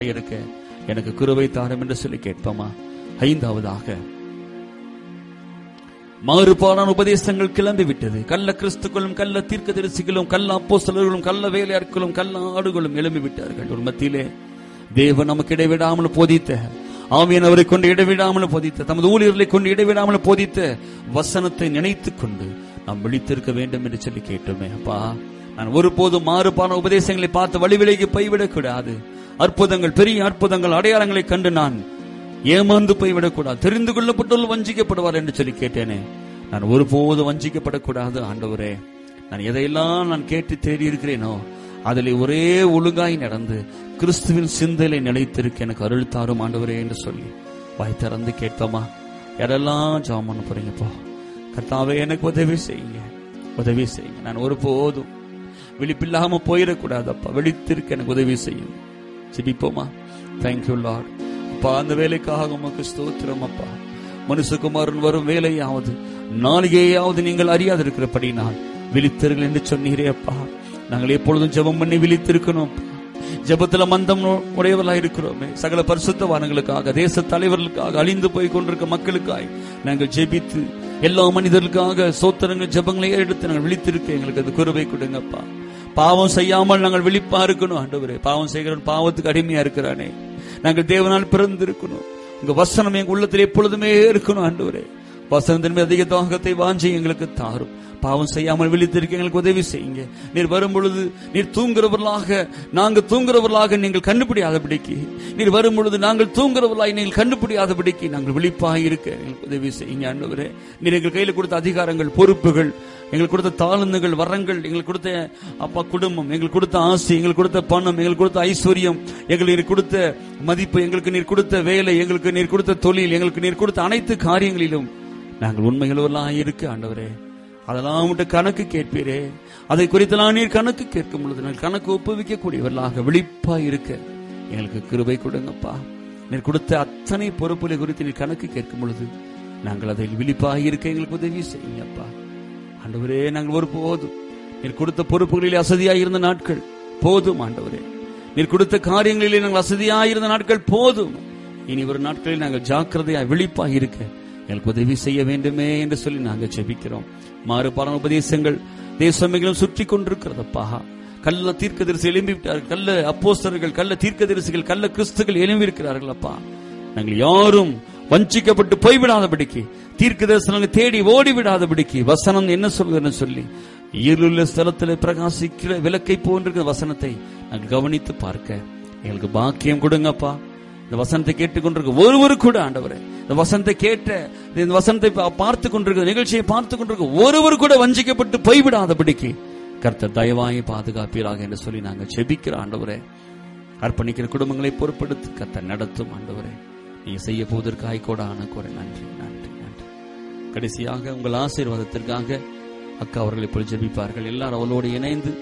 இருக்க எனக்கு குருவை தாரம் என்று சொல்லி கேட்போமா ஐந்தாவதாக மாறுபாடான உபதேசங்கள் கிளம்பி விட்டது கள்ள கிறிஸ்துக்களும் கள்ள தீர்க்கதரிசிகளும் கள்ள அப்போஸ்தலர்களும் கள்ள வேலையாட்களும் கள்ள ஆடுகளும் எழும்பி விட்டார்கள் ஒரு மத்தியிலே தேவன் நமக்கு இடைவிடாமல் போதித்த ஆவியன் அவரை கொண்டு இடைவிடாமல் போதித்த தமது ஊழியர்களை கொண்டு இடைவிடாமல் போதித்த வசனத்தை நினைத்துக் கொண்டு நாம் விழித்திருக்க வேண்டும் என்று சொல்லி கேட்டோமே அப்பா நான் ஒருபோதும் மாறுபான உபதேசங்களை பார்த்து வழிவிலைக்கு போய்விடக் கூடாது அற்புதங்கள் பெரிய அற்புதங்கள் அடையாளங்களை கண்டு நான் ஏமாந்து போய்விடக்கூடாது தெரிந்து கொள்ளப்பட்டுள்ள வஞ்சிக்கப்படுவார் என்று சொல்லி கேட்டேனே நான் ஒருபோதும் வஞ்சிக்கப்படக்கூடாது ஆண்டவரே நான் எதையெல்லாம் நான் கேட்டு தேடி இருக்கிறேனோ அதில் ஒரே ஒழுங்காய் நடந்து கிறிஸ்துவின் சிந்தையில நிலைத்திருக்க எனக்கு அருள் தாரும் ஆண்டவரே என்று சொல்லி வாய் திறந்து கேட்போமா யாரெல்லாம் ஜாம் பண்ண போறீங்கப்பா கர்த்தாவே எனக்கு உதவி செய்யுங்க உதவி செய்யுங்க நான் ஒருபோதும் விழிப்பில்லாம போயிடக்கூடாதப்பா விழித்திருக்க எனக்கு உதவி செய்யும் சிரிப்போமா தேங்க்யூ லார்ட் அப்பா அந்த வேலைக்காக உமக்கு ஸ்தோத்திரம் அப்பா மனுஷகுமாரன் வரும் வேலையாவது நாளிகையாவது நீங்கள் அறியாதிருக்கிறபடி நான் விழித்தர்கள் என்று சொன்னீரே அப்பா நாங்கள் எப்பொழுதும் ஜெபம் பண்ணி விழித்திருக்கணும் அப்பா. ஜெபத்துல மந்தம் உடையவர்களா இருக்கிறோமே சகல பரிசுத்தவான்களுக்காக தேச தலைவர்களுக்காக அழிந்து போய் கொண்டிருக்க மக்களுக்காய் நாங்கள் ஜெபித்து எல்லா மனிதர்களுக்காக சோத்திரங்கள் ஜெபங்களை எடுத்து நாங்கள் விழித்திருக்க எங்களுக்கு அது குருவை கொடுங்கப்பா பாவம் செய்யாமல் நாங்கள் விழிப்பா இருக்கணும் ஆண்டவரே பாவம் செய்கிறவன் பாவத்துக்கு அடிமையா இருக்கிறானே நாங்கள் தேவனால் பிறந்திருக்கணும் உங்க வசனம் எங்க உள்ளத்தில் எப்பொழுதுமே இருக்கணும் ஆண்டவரே வசனத்தின் மீது அதிக தாகத்தை வாஞ்சி எங்களுக்கு தாரும் பாவம் செய்யாமல் விழித்திருக்க எங்களுக்கு உதவி செய்யுங்க நீர் வரும் பொழுது நீர் தூங்குறவர்களாக நாங்கள் தூங்குறவர்களாக நீங்கள் கண்டுபிடியாதபடிக்கு நீர் வரும் பொழுது நாங்கள் தூங்குறவர்களாக நீங்கள் கண்டுபிடியாதபடிக்கு நாங்கள் விழிப்பாக இருக்க எங்களுக்கு உதவி செய்யுங்க ஆண்டவரே நீர் எங்கள் கையில் கொடுத்த அதிகாரங்கள் பொறுப்புகள் எங்களுக்கு கொடுத்த தாழ்ந்துகள் வரங்கள் எங்களுக்கு கொடுத்த அப்பா குடும்பம் எங்களுக்கு கொடுத்த ஆசை எங்களுக்கு கொடுத்த பணம் எங்களுக்கு கொடுத்த ஐஸ்வர்யம் எங்களுக்கு நீர் கொடுத்த மதிப்பு எங்களுக்கு நீர் கொடுத்த வேலை எங்களுக்கு நீர் கொடுத்த தொழில் எங்களுக்கு நீர் கொடுத்த அனைத்து காரியங்களிலும் நாங்கள் உண்மைகளெல்லாம் இருக்கு ஆண்டவரே அதெல்லாம் விட்டு கணக்கு கேட்பீரே அதை குறித்தெல்லாம் நீர் கணக்கு கேட்கும் பொழுது நாங்கள் கணக்கு ஒப்புவிக்க கூடியவர்களாக விழிப்பா இருக்க எங்களுக்கு கிருபை கொடுங்கப்பா நீர் கொடுத்த அத்தனை பொறுப்புகளை குறித்து நீர் கணக்கு கேட்கும் பொழுது நாங்கள் அதில் விழிப்பாக இருக்க எங்களுக்கு உதவி செய்யுங்கப்பா ஆண்டவரே நாங்கள் ஒரு போதும் நீர் கொடுத்த பொறுப்புகளிலே அசதியாக இருந்த நாட்கள் போதும் ஆண்டவரே நீர் கொடுத்த காரியங்களிலே நாங்கள் அசதியாக இருந்த நாட்கள் போதும் இனி ஒரு நாட்களில் நாங்கள் ஜாக்கிரதையா விழிப்பாக இருக்க எங்களுக்கு உதவி செய்ய வேண்டுமே என்று சொல்லி நாங்கள் ஜெபிக்கிறோம் மாறுபாடான உபதேசங்கள் தேசமெங்கிலும் சுற்றி கொண்டிருக்கிறதப்பா கள்ள தீர்க்கதரிசி எழும்பி விட்டார்கள் கள்ள அப்போஸ்தலர்கள் கள்ள தீர்க்கதரிசிகள் கள்ள கிறிஸ்துகள் எழும்பி இருக்கிறார்கள் அப்பா நாங்கள் யாரும் வஞ்சிக்கப்பட்டு போய்விடாதபடிக்கு தீர்க்க தரிசனங்களை தேடி ஓடி விடாதபடிக்கு வசனம் என்ன சொல்கிறன்னு சொல்லி இருளுள்ள ஸ்தலத்தில் பிரகாசிக்கிற விளக்கை போன்றிருக்கிற வசனத்தை நாங்கள் கவனித்து பார்க்க எங்களுக்கு பாக்கியம் கொடுங்கப்பா இந்த வசனத்தை கேட்டுக்கொண்டிருக்க ஒருவர் கூட ஆண்டவரே இந்த வசனத்தை கேட்ட இந்த வசனத்தை பா- பார்த்து கொண்டிருக்க நிகழ்ச்சியை பார்த்து கொண்டிருக்க ஒருவர் கூட வஞ்சிக்கப்பட்டு போய்விடாதபடிக்கு கர்த்தர் தயவாய் பாதுகாப்பீராக என்று சொல்லி நாங்கள் செபிக்கிற ஆண்டவரே அர்ப்பணிக்கிற குடும்பங்களை பொறுப்படுத்தி கர்த்தர் நடத்தும் ஆண்டவரே நீங்க செய்ய போவதற்காய் கூட ஆன கூட நன்றி நன்றி நன்றி கடைசியாக உங்கள் ஆசீர்வாதத்திற்காக அக்கா அவர்கள் இப்பொழுது ஜெபிப்பார்கள் எல்லாரும் அவளோடு இணைந்து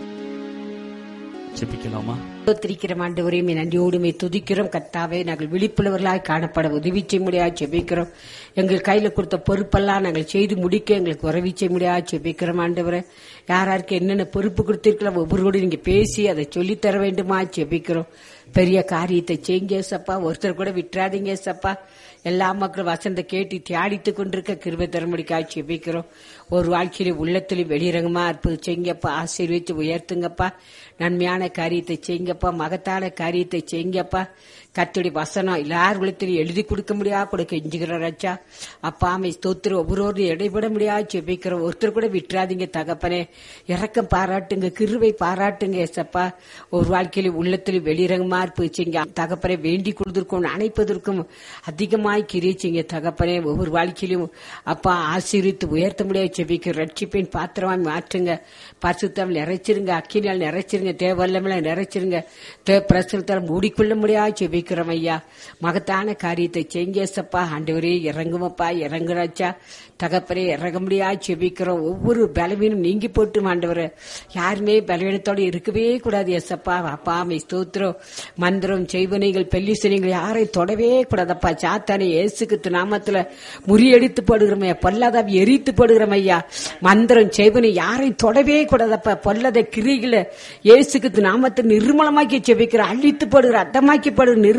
ஜெபிக்கலாமா ஸ்தோத்திரிக்கிறோம் ஆண்டவரையும் நன்றியோடுமே துதிக்கிறோம் கர்த்தாவே நாங்கள் விழிப்புள்ளவர்களாய் காணப்பட உதவி செய்ய முடியாது செபிக்கிறோம் எங்கள் கையில கொடுத்த பொறுப்பெல்லாம் நாங்கள் செய்து முடிக்க எங்களுக்கு உதவி செய்ய முடியாது செபிக்கிறோம் ஆண்டவரை யார் யாருக்கு என்னென்ன பொறுப்பு கொடுத்திருக்கலாம் ஒவ்வொருவரோடு நீங்க பேசி அதை சொல்லித் தர வேண்டுமா செபிக்கிறோம் பெரிய காரியத்தை செய்யுங்க சப்பா ஒருத்தர் கூட விட்டுறாதீங்க சப்பா எல்லா மக்களும் வசந்த கேட்டு தியாடித்து கொண்டிருக்க கிருபை தரமுடிக்காய் செபிக்கிறோம் ஒரு வாழ்க்கையில உள்ளத்திலும் வெளிரங்கமா அற்புதம் செய்யுங்கப்பா ஆசீர்வதித்து உயர்த்துங்கப்பா நன்மையான காரியத்தை செய்யுங்கப்பா மகத்தான காரியத்தை செய்யுங்கப்பா கத்துடைய வசனம் எல்லார் உள்ளத்திலும் எழுதி கொடுக்க முடியா கொடுக்க எஞ்சுகிறோம் ராஜா அப்பா அமை ஸ்தோத்திர ஒவ்வொருவரும் இடைபட முடியாது செபிக்கிறோம் ஒருத்தர் கூட விட்டுறாதீங்க தகப்பனே இறக்கம் பாராட்டுங்க கிருவை பாராட்டுங்க ஏசப்பா ஒரு வாழ்க்கையில உள்ளத்திலும் வெளிரங்கமா இருப்பு செய்யுங்க தகப்பனை வேண்டி கொடுத்திருக்கும் அணைப்பதற்கும் அதிகமாய் கிரிச்சிங்க தகப்பனே ஒவ்வொரு வாழ்க்கையிலும் அப்பா ஆசீர்வித்து உயர்த்த முடியாது செபிக்க ரட்சிப்பின் பாத்திரமாய் மாற்றுங்க பரிசுத்தம் நிறைச்சிருங்க அக்கினால் நிறைச்சிருங்க தேவல்லமெல்லாம் நிறைச்சிருங்க தேவ பிரசுத்தால் மூடிக்கொள்ள முடியாது செபிக்கிறோம் ஐயா மகத்தான காரியத்தை செய்யுங்க சப்பா ஆண்டவரே இறங்குமப்பா இறங்குறாச்சா தகப்பரே இறங்க முடியாது செபிக்கிறோம் ஒவ்வொரு பலவீனம் நீங்கி போட்டு ஆண்டவரே யாருமே பலவீனத்தோட இருக்கவே கூடாது எஸ்அப்பா அப்பா மை ஸ்தோத்திரம் மந்திரம் செய்வனைகள் பெல்லிசனைகள் யாரையும் தொடவே கூடாதப்பா சாத்தானை இயேசுக்கு நாமத்துல முறியடித்து போடுகிறோம் பொல்லாதாவி எரித்து போடுகிறோம் ஐயா ஐயா மந்திரம் செய்வனை யாரையும் தொடவே கூடாதப்பா பொல்லத கிரிகளை இயேசுக்கு நாமத்தை நிர்மலமாக்கி செபிக்கிற அழித்து போடுகிற அட்டமாக்கி போடுகிற